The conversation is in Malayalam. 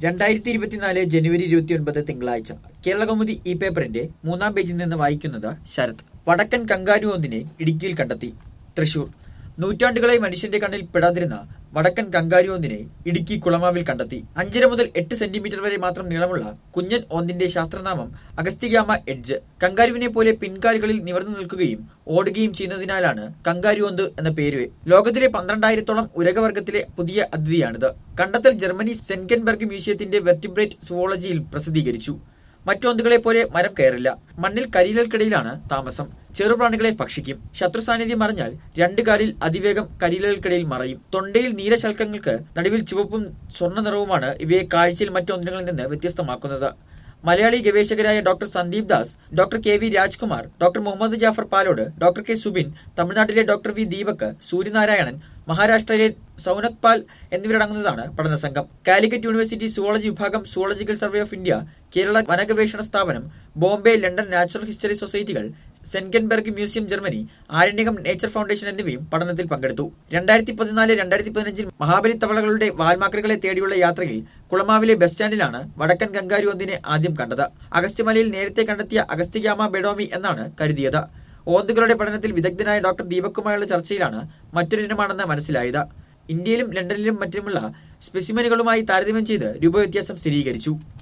രണ്ടായിരത്തി ഇരുപത്തിനാല് ജനുവരി ഇരുപത്തിയൊൻപത് തിങ്കളാഴ്ച കേരളകൗമുദി ഈ പേപ്പറിന്റെ മൂന്നാം പേജിൽ നിന്ന് വായിക്കുന്നത് ശരത് വടക്കൻ കങ്കാരു ഒന്നിനെ ഇടുക്കിയിൽ കണ്ടെത്തി തൃശൂർ നൂറ്റാണ്ടുകളായി മനുഷ്യന്റെ കണ്ണിൽ പെടാതിരുന്ന വടക്കൻ കങ്കാരു ഒന്നിനെ ഇടുക്കി കുളമാവിൽ കണ്ടെത്തി അഞ്ചര മുതൽ എട്ട് സെന്റിമീറ്റർ വരെ മാത്രം നീളമുള്ള കുഞ്ഞൻ ഒന്നിന്റെ ശാസ്ത്രനാമം അഗസ്തിഗാമ എഡ്ജ് കങ്കാരുവിനെ പോലെ പിൻകാലുകളിൽ നിവർന്നു നിൽക്കുകയും ഓടുകയും ചെയ്യുന്നതിനാലാണ് കങ്കാരു ഒന്ത് എന്ന പേര് ലോകത്തിലെ പന്ത്രണ്ടായിരത്തോളം ഉരകവർഗത്തിലെ പുതിയ അതിഥിയാണിത് കണ്ടെത്തൽ ജർമ്മനി സെൻകൻബർഗ് മ്യൂസിയത്തിന്റെ വെർട്ടിബ്രേറ്റ് സുവോളജിയിൽ പ്രസിദ്ധീകരിച്ചു മറ്റൊന്നുകളെ പോലെ മരം കയറില്ല മണ്ണിൽ കരിയിലകൾക്കിടയിലാണ് താമസം ചെറുപ്രാണികളെ ഭക്ഷിക്കും ശത്രു സാന്നിധ്യം അറിഞ്ഞാൽ രണ്ടു കാലിൽ അതിവേഗം കരിയിലകൾക്കിടയിൽ മറയും തൊണ്ടയിൽ നീലശൽക്കങ്ങൾക്ക് നടുവിൽ ചുവപ്പും സ്വർണ്ണ നിറവുമാണ് ഇവയെ കാഴ്ചയിൽ മറ്റൊന്നുകളിൽ നിന്ന് വ്യത്യസ്തമാക്കുന്നത് മലയാളി ഗവേഷകരായ doctor Sandeep Das doctor K V Rajkumar doctor Muhammad Jafar Palode doctor K Subin തമിഴ്നാട്ടിലെ ഡോക്ടർ വി ദീപക് സൂര്യനാരായണൻ മഹാരാഷ്ട്രയിലെ സൗനക് പാൽ എന്നിവരടങ്ങുന്നതാണ് പഠന സംഘം കാലിക്കറ്റ് യൂണിവേഴ്സിറ്റി സുവോളജി വിഭാഗം zoological survey of India Kerala വനഗവേഷണ സ്ഥാപനം ബോംബെ ലണ്ടൻ നാച്ചുറൽ ഹിസ്റ്ററി സൊസൈറ്റികൾ Senckenberg museum Germany Aranyakam nature foundation എന്നിവയും പഠനത്തിൽ പങ്കെടുത്തു രണ്ടായിരത്തി പതിനാല് രണ്ടായിരത്തി പതിനഞ്ചിൽ മഹാബലി തവളകളുടെ വാൽമാക്രികളെ തേടിയുള്ള യാത്രയിൽ കുളമാവിലെ ബസ് സ്റ്റാൻഡിലാണ് വടക്കൻ ഗംഗാരു ഒന്നിനെ ആദ്യം കണ്ടത് അഗസ്ത്യമലയിൽ നേരത്തെ കണ്ടെത്തിയ അഗസ്തിഗാമ ബെഡോമി എന്നാണ് കരുതിയത് ഓന്തുകളുടെ പഠനത്തിൽ വിദഗ്ധനായ ഡോക്ടർ ദീപക്കുമായുള്ള ചർച്ചയിലാണ് മറ്റൊരു ഇനമാണെന്ന് മനസ്സിലായത് ഇന്ത്യയിലും ലണ്ടനിലും മറ്റുമുള്ള സ്പെസിമെനുകളുമായി താരതമ്യം ചെയ്ത് രൂപവ്യത്യാസം സ്ഥിരീകരിച്ചു